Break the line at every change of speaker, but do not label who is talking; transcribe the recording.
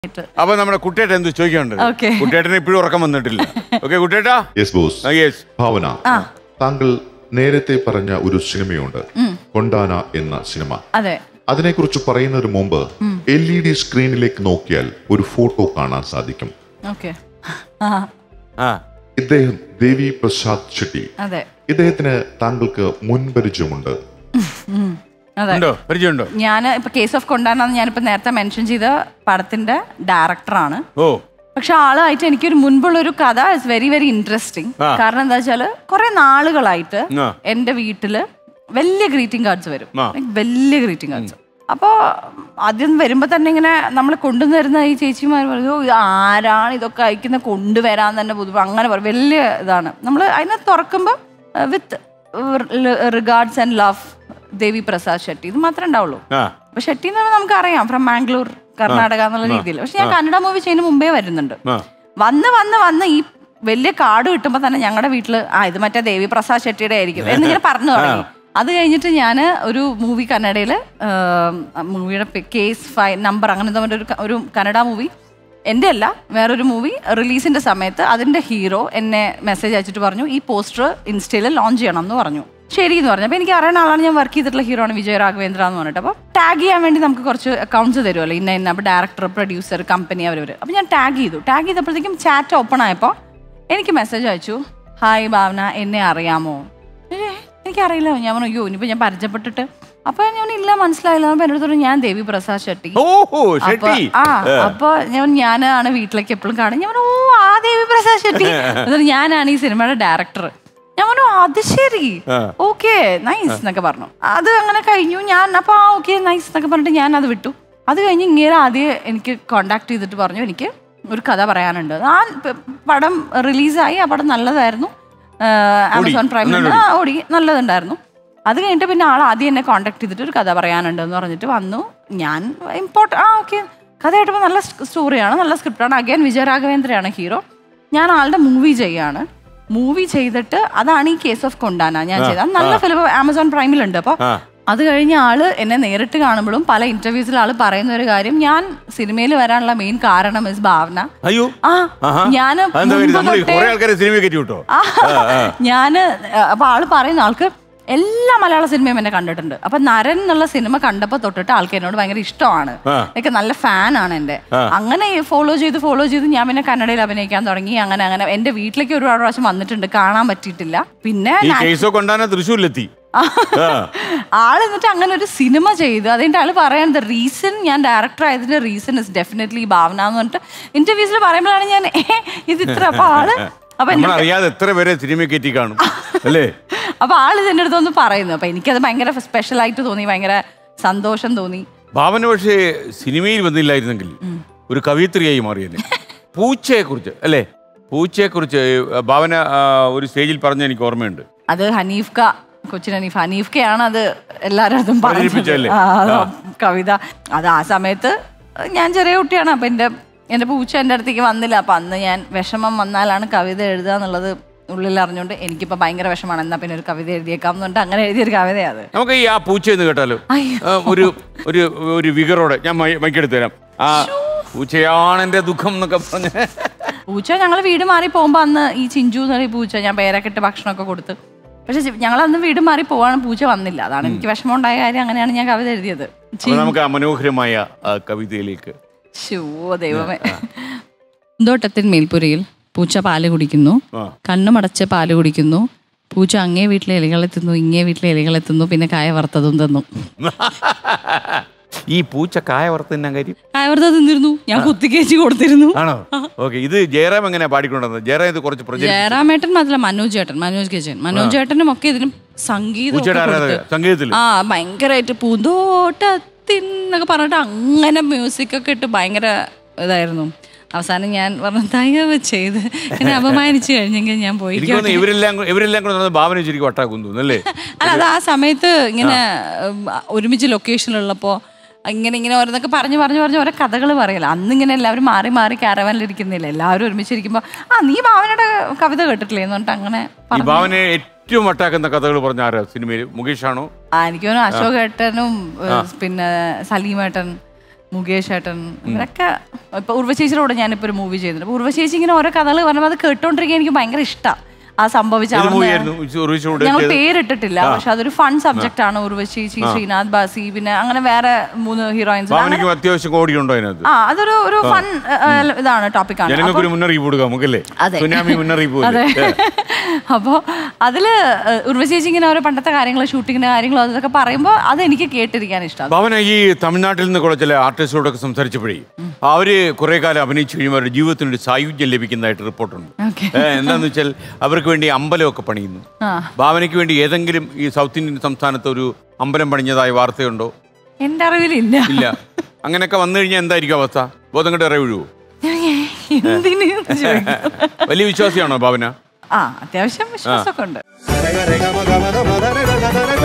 ആയിട്ട്.
അപ്പൊ നമ്മുടെ കുട്ടേട്ട എന്ത് ചോദിക്കാനുണ്ട്
Okay.
കുട്ടേട്ടന് ഇപ്പോഴും ഉറക്കം വന്നിട്ടില്ല ഓക്കെ കുട്ടേട്ടാ
യെസ് ബോസ്
യെസ്
ഭാവന താങ്കൾ നേരത്തെ പറഞ്ഞ ഒരു സിനിമയുണ്ട് കൊണ്ടാന എന്ന സിനിമ
അതെ
അതിനെക്കുറിച്ച് പറയുന്നതിന് മുമ്പ് എൽ ഇ ഡി സ്ക്രീനിലേക്ക് നോക്കിയാൽ ഒരു ഫോട്ടോ കാണാൻ സാധിക്കും
ഓക്കെ ആ
ആ
ഇദ്ദേഹം ദേവി പ്രസാദ് ഷെട്ടി
അതെ
ഇദ്ദേഹത്തിന് താങ്കൾക്ക് മുൻപരിചയമുണ്ട്
ഉം, അതെ
ഉണ്ടോ പരിചയമുണ്ടോ
ഞാൻ ഇപ്പൊ കേസ് ഓഫ് കൊണ്ടാണെന്ന് ഞാനിപ്പോ നേരത്തെ മെൻഷൻ ചെയ്ത പടത്തിന്റെ ഡയറക്ടറാണ്
ഓ
പക്ഷെ ആളായിട്ട് എനിക്കൊരു മുൻപുള്ള ഒരു കഥ ഇസ് വെരി വെരി ഇൻട്രസ്റ്റിംഗ്
ആ.
കാരണം എന്താ വെച്ചാല് കുറെ നാളുകളായിട്ട്
ആ.
എന്റെ വീട്ടില് വലിയ ഗ്രീറ്റിംഗ് കാർഡ്സ് വരും
ആ.
Like വലിയ ഗ്രീറ്റിംഗ് കാർഡ്സ് അപ്പോ ആദ്യം വരുമ്പോ തന്നെ ഇങ്ങനെ നമ്മൾ കൊണ്ടുവരുന്ന ഈ ചേച്ചിമാർ പറയും "ഓ, ഇത് ആരാണ് ഇതൊക്കെ അയക്കുന്ന കൊണ്ടുവരാൻ തന്നെ ബുദ്ധിമുട്ട് അങ്ങനെ പറയും വലിയ ഇതാണ് നമ്മൾ അതിനെ തുറക്കുമ്പോൾ with regards and love Devi Prasad Shetty ഇത് മാത്രമേ ഉണ്ടാവുള്ളൂ
ആ
അപ്പൊ ഷെട്ടി എന്ന് പറഞ്ഞാൽ നമുക്ക് അറിയാം ഫ്രം മാംഗ്ലൂർ കർണാടക എന്നുള്ള രീതിയിൽ പക്ഷെ ഞാൻ കന്നഡ മൂവി ചെയ്യുന്ന മുമ്പേ വരുന്നുണ്ട്
ആ
വന്ന് വന്ന് വന്ന് ഈ വലിയ കാർഡ് കിട്ടുമ്പോ തന്നെ ഞങ്ങളുടെ വീട്ടില് ആ ഇത് മറ്റേ ദേവി പ്രസാദ് ഷെട്ടിയുടെ ആയിരിക്കും എന്നിങ്ങനെ പറഞ്ഞു തുടങ്ങി അത് കഴിഞ്ഞിട്ട് ഞാൻ ഒരു മൂവി കന്നഡയിൽ മൂവിയുടെ കേസ് ഫൈ നമ്പർ അങ്ങനത്തെ പറഞ്ഞ ഒരു ക- ഒരു കന്നഡ മൂവി എൻ്റെ അല്ല വേറൊരു മൂവി റിലീസിന്റെ സമയത്ത് അതിന്റെ ഹീറോ എന്നെ മെസ്സേജ് അയച്ചിട്ട് പറഞ്ഞു ഈ പോസ്റ്റർ ഇൻസ്റ്റയിൽ ലോഞ്ച് ചെയ്യണം എന്ന് പറഞ്ഞു ശരി എന്ന് പറഞ്ഞു അപ്പോൾ എനിക്ക് അറിയുന്ന ആളാണ് ഞാൻ വർക്ക് ചെയ്തിട്ടുള്ള ഹീറോ ആണ് വിജയ രാഘവേന്ദ്ര എന്ന് പറഞ്ഞിട്ട് അപ്പോൾ ടാഗ് ചെയ്യാൻ വേണ്ടി നമുക്ക് കുറച്ച് അക്കൗണ്ട്സ് തരുമല്ലോ ഇന്ന ഇന്ന അപ്പോൾ ഡയറക്ടർ പ്രൊഡ്യൂസർ കമ്പനി അവർ അപ്പോൾ ഞാൻ ടാഗ് ചെയ്തു ടാഗ് ചെയ്തപ്പോഴത്തേക്കും ചാറ്റ് ഓപ്പൺ ആയപ്പോൾ എനിക്ക് മെസ്സേജ് അയച്ചു ഹായ് ഭാവന എന്നെ അറിയാമോ ഏ, എനിക്കറിയില്ല ഞാൻ പറഞ്ഞു അയ്യോ ഇനിയിപ്പോൾ ഞാൻ പരിചയപ്പെട്ടിട്ട് അപ്പോൾ ഞാൻ ഇല്ല മനസ്സിലായില്ല അപ്പോൾ എൻ്റെ അടുത്ത് പറഞ്ഞു, ഞാൻ ദേവി പ്രസാദ് ഷെട്ടി
ഓഹോ
അപ്പൊ
ഷെട്ടി
ആ അപ്പൊ ഞാൻ ഞാനാണ് വീട്ടിലേക്ക് എപ്പോഴും കാണും ഞാൻ പറഞ്ഞു ഓ ആ ദേവി പ്രസാദ് ഷെട്ടി എന്നിട്ട് ഞാനാണ് ഈ സിനിമയുടെ ഡയറക്ടർ ഞാൻ പറഞ്ഞു അത് ശരി
ആ.
ഓക്കെ നൈസ് എന്നൊക്കെ പറഞ്ഞു അത് അങ്ങനെ കഴിഞ്ഞു ഞാൻ അപ്പൊ ആ ഓക്കെ നൈസ് എന്നൊക്കെ പറഞ്ഞിട്ട് ഞാൻ അത് വിട്ടു അത് കഴിഞ്ഞ് ഇങ്ങനെ ആദ്യം എനിക്ക് കോണ്ടാക്ട് ചെയ്തിട്ട് പറഞ്ഞു എനിക്ക് ഒരു കഥ പറയാനുണ്ട് ആ പ- പടം റിലീസായി ആ പടം നല്ലതായിരുന്നു ആമസോൺ പ്രൈമിൽ
നല്ലോണം
ആ ഓടി നല്ലതുണ്ടായിരുന്നു അത് കഴിഞ്ഞിട്ട് പിന്നെ ആൾ ആദ്യം എന്നെ കോണ്ടാക്ട് ചെയ്തിട്ട് ഒരു കഥ പറയാനുണ്ട് എന്ന് പറഞ്ഞിട്ട് വന്നു ഞാൻ ഇമ്പോർട്ട ആ ഓക്കെ കഥ കേട്ടപ്പോൾ നല്ല സ്റ്റോറിയാണ് നല്ല സ്ക്രിപ്റ്റാണ് അഗൈൻ വിജയ രാഘവേന്ദ്രയാണ് ഹീറോ ഞാൻ ആളുടെ മൂവി ചെയ്യാണ് മൂവി ചെയ്തിട്ട് അതാണ് ഈ കേസ് ഓഫ് കൊണ്ടാന ഞാൻ ചെയ്തത് അത് നല്ല ഫിലിം ആമസോൺ പ്രൈമിലുണ്ട് അപ്പോൾ
ആ.
അത് കഴിഞ്ഞ ആള് എന്നെ നേരിട്ട് കാണുമ്പോഴും പല ഇന്റർവ്യൂസിൽ ആള് പറയുന്ന ഒരു കാര്യം ഞാൻ സിനിമയിൽ വരാനുള്ള മെയിൻ കാരണം ഇസ് ഭാവന
അയ്യോ
ആ
ആഹാ.
ഞാന്
അതെന്താ
മുൻപ്
നമ്മൾ
തൊട്ടേ-
കുറെ ആൾക്കാരെ സിനിമ കയറ്റി വിട്ടോ
ആ, ഞാന് അപ്പൊ ആള് പറയുന്ന ആൾക്ക് എല്ലാ മലയാള സിനിമയും എന്നെ കണ്ടിട്ടുണ്ട് അപ്പൊ നരൻ എന്നുള്ള സിനിമ കണ്ടപ്പോ തൊട്ടിട്ട് ആൾക്ക് എന്നോട് ഭയങ്കര ഇഷ്ടമാണ്
ആ.
എനിക്ക് നല്ല ഫാനാണ് എന്റെ
ആ.
അങ്ങനെ ഫോളോ ചെയ്ത് ഫോളോ ചെയ്ത് ഞാൻ പിന്നെ കന്നഡയിൽ അഭിനയിക്കാൻ തുടങ്ങി അങ്ങനെ അങ്ങനെ എന്റെ വീട്ടിലേക്ക് ഒരുപാട് പ്രാവശ്യം വന്നിട്ടുണ്ട് കാണാൻ പറ്റിയിട്ടില്ല പിന്നെ
ഈ
ഞാൻ-
കേസോ കൊണ്ടാണ് തൃശ്ശൂരിലെത്തി
ആ.
ആ.
ആള് എന്നിട്ട് അങ്ങനെ ഒരു സിനിമ ചെയ്തു അതിന്റെ ആള് പറയുന്നത് റീസൺ ഞാൻ ഡയറക്ടർ ആയതിന്റെ റീസൺ ഇസ് ഡെഫിനറ്റ്ലി ഭാവന എന്ന് പറഞ്ഞിട്ട് ഇന്റർവ്യൂസിൽ പറയുമ്പോഴാണ് ഞാൻ "ഏ, ഇത് ഇത്ര അപ്പൊ ആള് അപ്പൊ എന്റെ
നമ്മളറിയാതെ എത്ര പേരെ സിനിമ കയറ്റി കാണും അല്ലേ
അപ്പൊ ആള് ഇതിന്റെ അടുത്തൊന്ന് പറയുന്നു അപ്പൊ എനിക്കത് ഭയങ്കര സ്പെഷ്യൽ ആയിട്ട് തോന്നി ഭയങ്കര സന്തോഷം തോന്നി
ഭാവന പക്ഷേ സിനിമയിൽ വന്നില്ലായിരുന്നെങ്കിൽ ഒരു കവിയത്രിയായി മാറിയനെ പൂച്ചയെ കുറിച്ച് അല്ലേ പൂച്ചയെ കുറിച്ച് ഭാവന ആ, ഒരു സ്റ്റേജിൽ പറഞ്ഞ എനിക്ക് ഓർമ്മയുണ്ട്
അത് ഹനീഫ്ക കൊച്ചിൻ ഹനീഫ് ഹനീഫ്കയാണ് അത് എല്ലാവരും അതും പറഞ്ഞത്
പ്രചരിപ്പിച്ചതല്ലേ?
ആ, അത് കവിത അത് ആ സമയത്ത് ഞാൻ ചെറിയ കുട്ടിയാണ് അപ്പൊ എന്റെ എന്റെ പൂച്ച എൻ്റെ അടുത്തേക്ക് വന്നില്ല അപ്പൊ അന്ന് ഞാൻ വിഷമം വന്നാലാണ് കവിത എഴുതുക എന്നുള്ളത് ഉള്ളിൽ അറിഞ്ഞുകൊണ്ട് എനിക്കിപ്പോ ഭയങ്കര വിഷമാണ് എന്നാ പിന്നെ ഒരു കവിത എഴുതിയേക്കാം എന്ന് പറഞ്ഞിട്ട് അങ്ങനെ എഴുതിയൊരു കവിതയാണ് അത്
നമുക്ക് ഈ ആ പൂച്ച എന്ന് കേട്ടാലോ
അയ്യോ.
ആ, ഒരു ഒരു ഒരു വികറോടെ ഞാൻ മൈ- മൈക്കെടുത്ത് തരാം ആ പൂച്ചയാണ് എന്റെ ദുഃഖം എന്നൊക്കെ പറഞ്ഞ്
പൂച്ച ഞങ്ങൾ വീട് മാറി പോകുമ്പോ അന്ന് ഈ ചിഞ്ചു എന്ന് പറയുന്ന പൂച്ച ഞാൻ പേരൊക്കെ ഇട്ട് ഭക്ഷണമൊക്കെ കൊടുത്ത് പക്ഷെ ഞങ്ങൾ അന്ന് വീട് മാറി പോവാണ് പൂച്ച വന്നില്ല അതാണ് എനിക്ക് വിഷമം ഉണ്ടായ കാര്യം അങ്ങനെയാണ് ഞാൻ കവിത എഴുതിയത്
അപ്പൊ നമുക്ക് ആ മനോഹരമായ ആ കവിതയിലേക്ക്
ശോ ദൈവമേ പൂന്തോട്ടത്തിൻ മേൽപ്പുരയിൽ പൂച്ച പാല് കുടിക്കുന്നു
ആ.
കണ്ണുമടച്ച് പാല് കുടിക്കുന്നു പൂച്ച അങ്ങേ വീട്ടിലെ ഇലകളെ തിന്നു ഇങ്ങേ വീട്ടിലെ ഇലകളെ തിന്നു പിന്നെ കായ വറുത്തതും തന്നു
ഈ പൂച്ച കായ വറുത്തുന്ന കാര്യം
കായ വറുത്തത് തിന്നിരുന്നു ഞാൻ കുത്തിക്കേച്ചി കൊടുത്തിരുന്നു
ആണോ ഓക്കെ ഇത് ജയറാം എങ്ങനെയാ പാടിക്കൊണ്ടുവന്നത് ജയറാം ഇത് കുറച്ച് പ്രചരിപ്പിച്ചു
ജയറാമേട്ടൻ മാത്രമല്ല മനോജ് ചേട്ടൻ മനോജ് കേച്ചൻ മനോജ് ചേട്ടനും ഒക്കെ ഇതിനും സംഗീതം ഒക്കെ
പൂച്ചയുടെ
കൊടുത്ത്
ആരാധക സംഗീതത്തിൽ
ആ ഭയങ്കരമായിട്ട് പൂന്തോട്ടത്തിൻ എന്നൊക്കെ പറഞ്ഞിട്ട് അങ്ങനെ മ്യൂസിക് ഒക്കെ ഇട്ട് ഭയങ്കര ഇതായിരുന്നു അവസാനം ഞാൻ പറഞ്ഞു തയ്യവ് ചെയ്ത് എന്നെ അപമാനിച്ചു കഴിഞ്ഞെങ്കിൽ ഞാൻ പോയി
എനിക്ക് തോന്നുന്നു ഇവരെല്ലാം കൂ- ഇവരെല്ലാം കൂടെ നടന്നത് ഭാവന ശരിക്കും വട്ടാക്കും തോന്നുന്നു അല്ലേ
അല്ല അത് ആ സമയത്ത് ഇങ്ങനെ ഉം, ഒരുമിച്ച് ലൊക്കേഷനിലുള്ളപ്പോൾ ഇങ്ങനെ ഇങ്ങനെ ഓരോന്നൊക്കെ പറഞ്ഞു പറഞ്ഞു പറഞ്ഞു ഓരോ കഥകൾ പറയല അന്ന് ഇങ്ങനെ എല്ലാവരും മാറി മാറി കാരവാനിലിരിക്കുന്നില്ല എല്ലാവരും ഒരുമിച്ചിരിക്കുമ്പോൾ ആ നീ ഭാവനയുടെ കവിത കേട്ടിട്ടില്ലേ എന്ന് പറഞ്ഞിട്ട് അങ്ങനെ
ഈ
പറഞ്ഞു
ഭാവനയെ ഏറ്റവും വട്ടാക്കുന്ന കഥകൾ പറഞ്ഞ ആരാ സിനിമയിൽ മുകേഷ് ആണോ
ആ, എനിക്ക് തോന്നുന്നു അശോക് ഏട്ടനും ഏഹ്, പിന്നെ സലീമേട്ടൻ മുകേഷ് ഏട്ടൻ ഇവരൊക്കെ ഇപ്പൊ ഉർവശേച്ചിയുടെ കൂടെ ഞാനിപ്പോ ഒരു മൂവി ചെയ്തിട്ടുണ്ട് ഉർവശേച്ചി ഇങ്ങനെ ഓരോ കഥകൾ പറയുമ്പോൾ അത് കേട്ടോണ്ടിരിക്കാൻ എനിക്ക് ഭയങ്കര ഇഷ്ടമാണ് ആ സംഭവിച്ച
ഏത്
അവിടുന്ന്
മൂവിയായിരുന്നു ഉറുവിച്ചോട്
ഞങ്ങൾ പേരിട്ടിട്ടില്ല പക്ഷെ അതൊരു ഫൺ സബ്ജക്റ്റ് ആണ് ഉർവശി ശ്രീനാഥ് ബാസി പിന്നെ അങ്ങനെ വേറെ മൂന്ന് ഹീറോയിൻസ്
ഭാവനയ്ക്ക് അത്യാവശ്യം കോടി ഉണ്ടോ അതിനകത്ത്
ആ അതൊരു ഒരു ഫൺ ഇതാണ് ടോപ്പിക്കാണ്
ജനങ്ങൾക്ക് ഒരു മുന്നറിയിപ്പ് കൊടുക്കാം നമുക്കല്ലേ
അതെ.
സുനാമി മുന്നറിയിപ്പ്
അതെ
പോലെ
അപ്പോൾ അതില് ഉർവശേച്ചി ഇങ്ങനെ ഓരോ പണ്ടത്തെ കാര്യങ്ങൾ ഷൂട്ടിങ്ങിന്റെ കാര്യങ്ങൾ അതൊക്കെ പറയുമ്പോൾ അത് എനിക്ക് കേട്ടിരിക്കാൻ ഇഷ്ടമാണ്
ഭാവന ഈ തമിഴ്നാട്ടിൽ നിന്ന് കുറെ ചില ആർട്ടിസ്റ്റോടൊക്കെ സംസാരിച്ചപ്പോഴേ അവര് കുറെ കാലം അഭിനയിച്ചു കഴിയുമ്പോൾ അവരുടെ ജീവിതത്തിന് ഒരു സായുജ്യം ലഭിക്കുന്നതായിട്ട് റിപ്പോർട്ടുണ്ട്
ഓക്കെ
ഏ, എന്താന്ന് വെച്ചാൽ അവർക്ക് വേണ്ടി അമ്പലമൊക്കെ പണിയുന്നു
ആ
ഭാവനയ്ക്ക് വേണ്ടി ഏതെങ്കിലും ഈ സൗത്ത് ഇന്ത്യൻ സംസ്ഥാനത്ത് ഒരു അമ്പലം പണിഞ്ഞതായ വാർത്തയുണ്ടോ
എന്റെ അറിവിലില്ല
ഇല്ല അങ്ങനെയൊക്കെ വന്നു കഴിഞ്ഞാൽ എന്തായിരിക്കും അവസ്ഥ ബോധം കെട്ട് അറിയുള്ളൂ
എന്തിന് എന്ന് ചോദിക്കും.
വലിയ വിശ്വാസിയാണോ ഭാവന
ആ അത്യാവശ്യം വിശ്വാസമൊക്കെ ഉണ്ട്
Rega, rega, maga, maga, maga, rega, rega, rega,